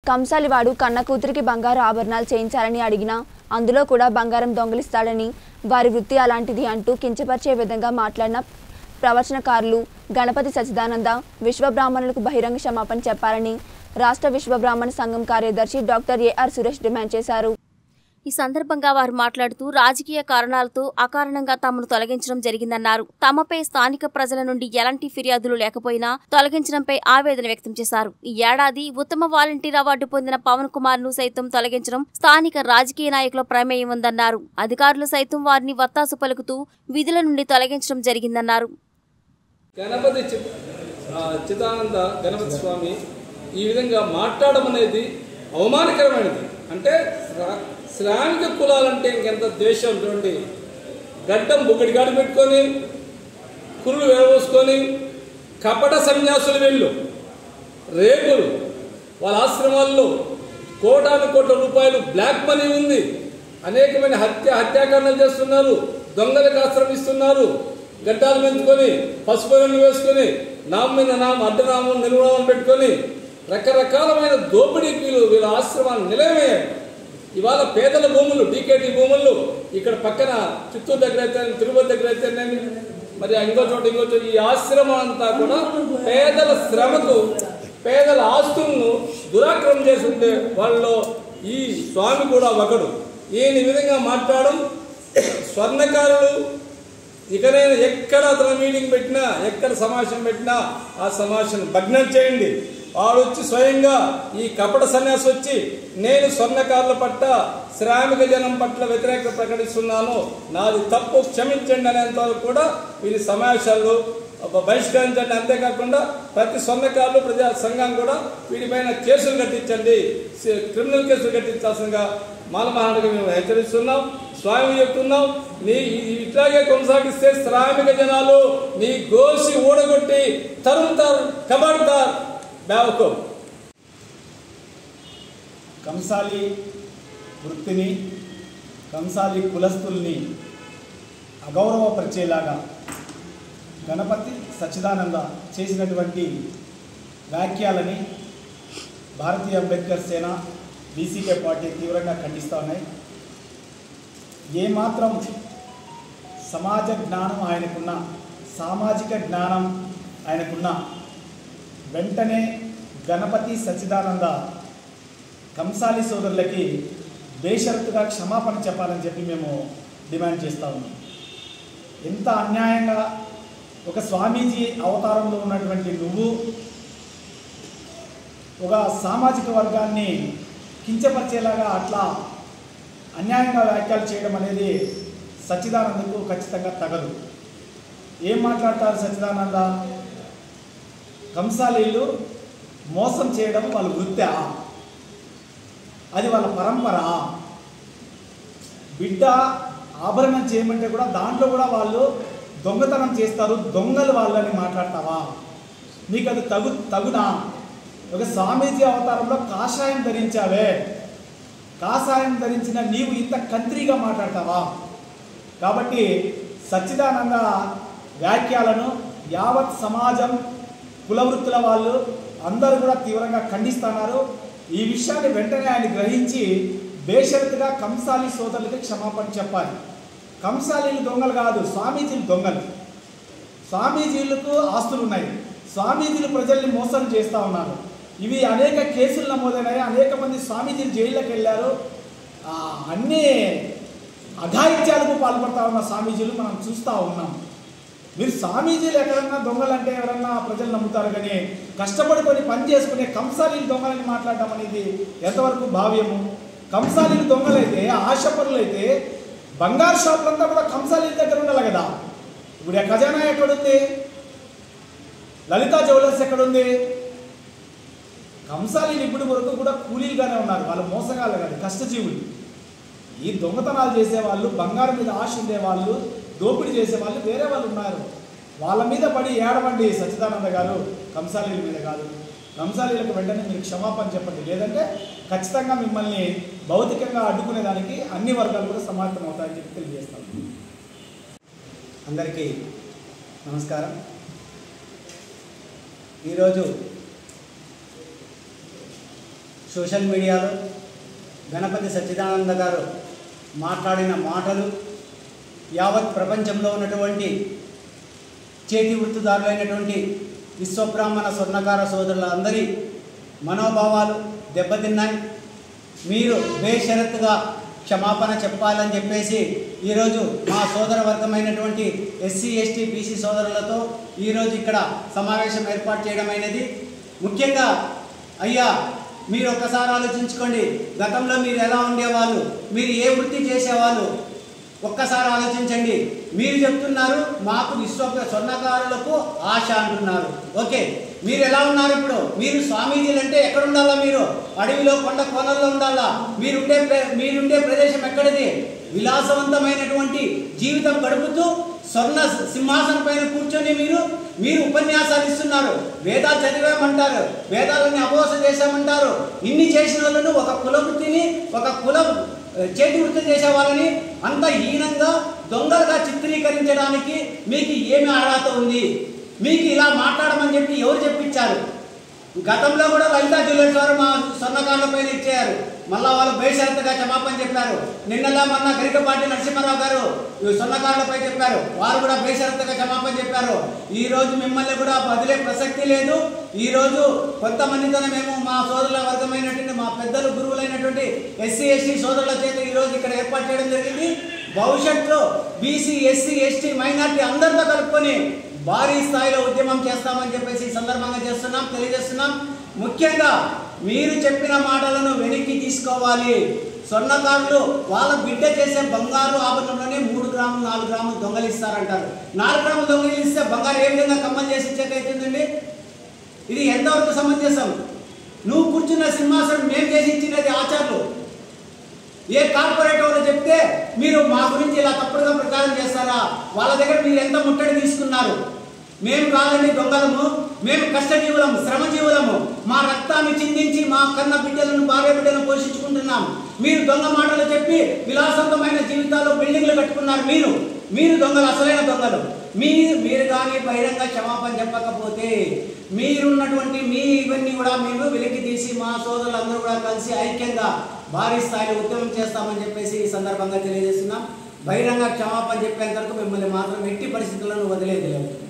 కంసాలివాడు కన్న కూతురికి బంగారు ఆభరణాలు చేయించాలని అడిగినా అందులో కూడా బంగారం దొంగిలిస్తాడని వారి వృత్తి అలాంటిది అంటూ కించపరిచే విధంగా మాట్లాడిన ప్రవచనకారులు గణపతి సచిదానంద విశ్వబ్రాహ్మణులకు బహిరంగ క్షమాపణ చెప్పాలని రాష్ట్ర విశ్వబ్రాహ్మణ సంఘం కార్యదర్శి డాక్టర్ ఏఆర్ సురేష్ డిమాండ్ చేశారు ఈ సందర్భంగా వారు మాట్లాడుతూ రాజకీయ కారణాలతో అకారణంగా తమను తొలగించడం జరిగిందన్నారు తమపై స్థానిక ప్రజల నుండి ఎలాంటి ఫిర్యాదులు లేకపోయినా తొలగించడంపై ఆవేదన వ్యక్తం చేశారు ఈ ఏడాది ఉత్తమ వాలంటీర్ అవార్డు పొందిన పవన్ కుమార్ ను సైతం తొలగించడం స్థానిక రాజకీయ నాయకుల ప్రమేయం ఉందన్నారు అధికారులు సైతం వారిని వత్తాసు పలుకుతూ విధుల నుండి తొలగించడం జరిగిందన్నారు గణపతి చి- ఆ, చిదానంద గణపతి స్వామి ఈ విధంగా మాట్లాడడం అనేది అవమానకరమైనది అంటే శ్రా- శ్రామిక కులాలంటే ఇంకెంత ద్వేషం చూడండి గడ్డం బుగ్గడి గాడి పెట్టుకొని కురులు వేరబోసుకొని కపట సన్యాసులు వెళ్ళు రేపులు వాళ్ళ ఆశ్రమాల్లో కోటాను కోట్ల రూపాయలు బ్లాక్ మనీ ఉంది అనేకమైన హత్య హత్యాకాండాలు చేస్తున్నారు దొంగలకు ఆశ్రమిస్తున్నారు గడ్డాలు పెంచుకొని పసుపు రంగు వేసుకొని నామ మీద నామం అడ్డనామం నిలువనామం పెట్టుకొని రకరకాలమైన దోపిడీకి వీళ్ళు వీళ్ళ ఆశ్రమాలు నిలయమయ్యాయి ఇవాళ పేదల భూములు డీకేటీ భూములు ఇక్కడ పక్కన చిత్తూరు దగ్గర అయితే తిరుపతి దగ్గర అయితే మరి ఇంకో చోట ఇంకో చోట ఈ ఆశ్రమం అంతా కూడా పేదల శ్రమకు పేదల ఆస్తులను దురాక్రమం చేసి ఉంటే వాళ్ళలో ఈ స్వామి కూడా ఒకడు ఈయన ఈ విధంగా మాట్లాడడం స్వర్ణకారులు ఇకనైనా ఎక్కడ అతను మీటింగ్ పెట్టినా ఎక్కడ సమావేశం పెట్టినా ఆ సమావేశం భగ్నం చేయండి వాడు వచ్చి స్వయంగా ఈ కపట సన్యాసి వచ్చి నేను స్వర్ణకారుల పట్ల శ్రామిక జనం పట్ల వ్యతిరేకత ప్రకటిస్తున్నాను నాది తప్పు క్షమించండి అనేంత వరకు కూడా వీరి సమావేశాల్లో బ- బహిష్కరించండి అంతేకాకుండా ప్రతి స్వర్ణకారులు ప్రజా సంఘం కూడా వీటిపైన కేసులు కట్టించండి సి- క్రిమినల్ కేసులు కట్టించాల్సిందిగా మాలమహానికి మేము హెచ్చరిస్తున్నాం స్వామి చెప్తున్నాం నీ ఇ- ఇట్లాగే కొనసాగిస్తే శ్రామిక జనాలు నీ గోసి ఊడగొట్టి తరుముతారు కబడ్దార్ బేవకో కంసాలి వృత్తిని కంసాలి కులస్తుల్ని అగౌరవపరిచేలాగా గణపతి సచ్చిదానంద చేసినటువంటి వ్యాఖ్యలని భారతీయ అంబేద్కర్ సేన బీసీకే పార్టీ తీవ్రంగా ఖండిస్తూ ఉన్నాయి ఏమాత్రం సమాజ జ్ఞానం ఆయనకున్న సామాజిక జ్ఞానం ఆయనకున్న వెంటనే గణపతి సచ్చిదానంద కంసాలి సోదరులకి బేషరతుగా క్షమాపణ చెప్పాలని చెప్పి మేము డిమాండ్ చేస్తా ఉన్నాం ఎంత అన్యాయంగా ఒక స్వామీజీ అవతారంలో ఉన్నటువంటి నువ్వు ఒక సామాజిక వర్గాన్ని కించపరిచేలాగా అట్లా అన్యాయంగా వ్యాఖ్యలు చేయడం అనేది సచ్చిదానందకు ఖచ్చితంగా తగదు ఏం మాట్లాడతారు సచ్చిదానంద కంసాలీలు మోసం చేయడం వాళ్ళ వృత్తా అది వాళ్ళ పరంపర బిడ్డ ఆభరణం చేయమంటే కూడా దాంట్లో కూడా వాళ్ళు దొంగతనం చేస్తారు దొంగలు వాళ్ళని మాట్లాడతావా నీకు అది తగు తగునా ఒక స్వామీజీ అవతారంలో కాషాయం ధరించావే కాషాయం ధరించిన నీవు ఇంత కంత్రిగా మాట్లాడతావా కాబట్టి సచ్చిదానంద వ్యాఖ్యలను యావత్ సమాజం కులవృత్తుల వాళ్ళు అందరూ కూడా తీవ్రంగా ఖండిస్తున్నారు ఈ విషయాన్ని వెంటనే ఆయన గ్రహించి బేషరతుగా కంసాలి సోదరులకి క్షమాపణ చెప్పాలి కంసాలీలు దొంగలు కాదు స్వామీజీలు దొంగలు స్వామీజీలకు ఆస్తులు ఉన్నాయి స్వామీజీలు ప్రజల్ని మోసం చేస్తూ ఉన్నారు ఇవి అనేక కేసులు నమోదైనాయి అనేక మంది స్వామీజీలు జైల్లోకి వెళ్ళారు ఆ, అన్ని అఘాయిత్యాలకు పాల్పడతా ఉన్న స్వామీజీలు మనం చూస్తూ ఉన్నాం మీరు స్వామీజీలు ఎక్కడన్నా దొంగలంటే ఎవరన్నా ప్రజలు నమ్ముతారు కానీ కష్టపడుకొని పని చేసుకునే కంసాలీలు దొంగలని మాట్లాడడం అనేది ఎంతవరకు భావ్యము కంసాలీలు దొంగలైతే ఆశపరులైతే బంగారు షాపులంతా కూడా కంసాలీల దగ్గర ఉండాలి కదా ఇప్పుడు ఆ ఖజానా ఎక్కడుంది లలితా జ్యువెలర్స్ ఎక్కడుంది కంసాలీలు ఇప్పటి వరకు కూడా కూలీలుగానే ఉన్నారు వాళ్ళు మోసగాళ్ళు కాదు కష్టజీవులు ఈ దొంగతనాలు చేసేవాళ్ళు బంగారం మీద ఆశ ఉండేవాళ్ళు దోపిడీ చేసేవాళ్ళు వేరే వాళ్ళు ఉన్నారు వాళ్ళ మీద పడి ఏడవండి సచ్చిదానంద గారు కంసాలీల మీద కాదు కంసాలీలకు వెంటనే మీరు క్షమాపణ చెప్పండి లేదంటే ఖచ్చితంగా మిమ్మల్ని భౌతికంగా అడ్డుకునే దానికి అన్ని వర్గాలు కూడా సమాయత్తం అవుతాయని చెప్పి తెలియజేస్తాను అందరికీ నమస్కారం ఈరోజు సోషల్ మీడియాలో గణపతి సచ్చిదానంద గారు మాట్లాడిన మాటలు యావత్ ప్రపంచంలో ఉన్నటువంటి చేతి వృత్తిదారులైనటువంటి విశ్వబ్రాహ్మణ స్వర్ణకార సోదరుల అందరి మనోభావాలు దెబ్బతిన్నాయి మీరు బేషరత్తుగా క్షమాపణ చెప్పాలని చెప్పేసి ఈరోజు మా సోదర వర్గమైనటువంటి ఎస్సీ ఎస్టీ బీసీ సోదరులతో ఈరోజు ఇక్కడ సమావేశం ఏర్పాటు చేయడం అయినది ముఖ్యంగా అయ్యా మీరు ఒక్కసారి ఆలోచించుకోండి గతంలో మీరు ఎలా ఉండేవాళ్ళు మీరు ఏ వృత్తి చేసేవాళ్ళు ఒక్కసారి ఆలోచించండి మీరు చెప్తున్నారు మాకు విశ్వ స్వర్ణకారులకు ఆశ అంటున్నారు ఓకే మీరు ఎలా ఉన్నారు ఇప్పుడు మీరు స్వామీజీలు అంటే ఎక్కడ ఉండాలా మీరు అడవిలో కొండ కోనల్లో ఉండాలా మీరుండే ప్ర- మీరుండే ప్రదేశం ఎక్కడిది విలాసవంతమైనటువంటి జీవితం గడుపుతూ స్వర్ణ సింహాసనం పైన కూర్చొని మీరు మీరు ఉపన్యాసాలు ఇస్తున్నారు వేదాలు చదివామంటారు వేదాలని అపోస చేశామంటారు ఇన్ని చేసిన వాళ్ళను ఒక కులవృత్తిని ఒక కుల చేతి వృత్తి చేసే వాళ్ళని అంత హీనంగా దొంగలుగా చిత్రీకరించడానికి మీకు ఏమి అర్హత ఉంది మీకు ఇలా మాట్లాడమని చెప్పి ఎవరు చెప్పించారు గతంలో కూడా లలితా జ్యువెలర్స్ వారు మా స్వర్ణకారుల పైన ఇచ్చారు మళ్ళా వాళ్ళు బేషరతుగా క్షమాపణ చెప్పారు నిన్నలా మొన్న గరికపాటి నరసింహారావు గారు ఈ స్వర్ణకారులపై చెప్పారు వారు కూడా బేషరతుగా క్షమాపణ చెప్పారు ఈ రోజు మిమ్మల్ని కూడా వదిలే ప్రసక్తి లేదు ఈ రోజు కొంతమందితోనే మేము మా సోదరుల వర్గమైనటువంటి మా పెద్దలు గురువులైనటువంటి ఎస్సీ ఎస్టీ సోదరుల చేత ఈ రోజు ఇక్కడ ఏర్పాటు చేయడం జరిగింది భవిష్యత్తులో బీసీ ఎస్సీ ఎస్టీ మైనార్టీ అందరితో కలుపుకొని భారీ స్థాయిలో ఉద్యమం చేస్తామని చెప్పేసి ఈ సందర్భంగా చేస్తున్నాం తెలియజేస్తున్నాం ముఖ్యంగా మీరు చెప్పిన మాటలను వెనక్కి తీసుకోవాలి స్వర్ణకారులు వాళ్ళ బిడ్డ చేసే బంగారు ఆభరణంలోనే మూడు గ్రాములు నాలుగు గ్రాములు దొంగలిస్తారంటారు నాలుగు గ్రాములు దొంగలిస్తే బంగారు ఏ విధంగా కమ్మలు చేసి ఇచ్చాక అవుతుందండి ఇది ఎంతవరకు సమంజసం నువ్వు కూర్చున్న సింహాసనం మేము చేసి ఇచ్చినది ఆచార్యులు ఏ కార్పొరేట్ వాళ్ళు చెప్తే మీరు మా గురించి ఇలా తప్పుడుగా ప్రచారం చేస్తారా వాళ్ళ దగ్గర మీరు ఎంత ముట్టడి తీసుకున్నారు మేము కాదండి దొంగలము మేము కష్టజీవులము శ్రమజీవులము మా రక్తాన్ని చిందించి మా కన్న బిడ్డలను భార్య బిడ్డలను పోషించుకుంటున్నాం మీరు దొంగ మాటలు చెప్పి విలాసవంతమైన జీవితాల్లో బిల్డింగ్లు కట్టుకున్నారు మీరు మీరు దొంగలు అసలైన దొంగలు మీరు మీరు కానీ బహిరంగ క్షమాపణ చెప్పకపోతే మీరున్నటువంటి మీ ఇవన్నీ కూడా మేము వెలికి తీసి మా సోదరులందరూ కూడా కలిసి ఐక్యంగా భారీ స్థాయిలో ఉద్యమం చేస్తామని చెప్పేసి ఈ సందర్భంగా తెలియజేస్తున్నాం బహిరంగ క్షమాపణ చెప్పేంత వరకు మిమ్మల్ని మాత్రం ఎట్టి పరిస్థితులను వదిలేదు లేదు